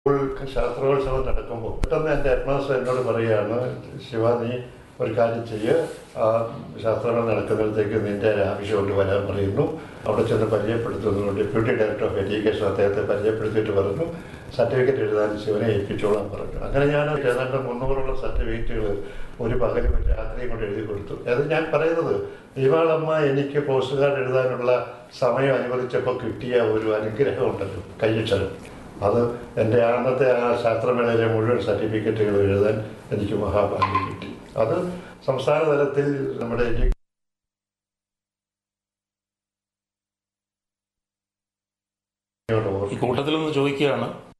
school ശാസ്ത്രോത്സവം നടക്കുമ്പോൾ പെട്ടെന്ന് എൻ്റെ ഹെഡ്മാസ്റ്റർ എന്നോട് പറയുകയാണ് ശിവ നീ ഒരു കാര്യം ചെയ്യ് ആ ശാസ്ത്രങ്ങൾ നടക്കുന്നിടത്തേക്ക് നിന്റെ ഒരു ആവശ്യമുണ്ട് വരാൻ പറയുന്നു അവിടെ ചെന്ന് പരിചയപ്പെടുത്തുന്നു ഡെപ്യൂട്ടി ഡയറക്ടർ ഓഫ് എഡ്യൂക്കേഷൻ അദ്ദേഹത്തെ പരിചയപ്പെടുത്തിയിട്ട് പറഞ്ഞു സർട്ടിഫിക്കറ്റ് എഴുതാൻ ശിവനെ ഏൽപ്പിച്ചോളാൻ പറഞ്ഞു അങ്ങനെ ഞാൻ ഏതാണ്ട് മുന്നൂറോളം സർട്ടിഫിക്കറ്റുകൾ ഒരു പകലും ഒരു രാത്രിയും കൊണ്ട് എഴുതി കൊടുത്തു അത് ഞാൻ പറയുന്നത് ദീപാളമ്മ എനിക്ക് പോസ്റ്റ് കാർഡ് എഴുതാനുള്ള സമയം അനുവദിച്ചപ്പോൾ കിട്ടിയ ഒരു അനുഗ്രഹം ഉണ്ടല്ലോ കയ്യക്ഷരം അത് എൻ്റെ അന്നത്തെ ആ ശാസ്ത്രമേളയിലെ മുഴുവൻ സർട്ടിഫിക്കറ്റുകൾ എഴുതാൻ എനിക്ക് മഹാഭാഗ്യം കിട്ടി അത് സംസ്ഥാന തലത്തിൽ നമ്മുടെ എഡ്യു ഈ കൂട്ടത്തിലൊന്ന് ചോദിക്കുകയാണ്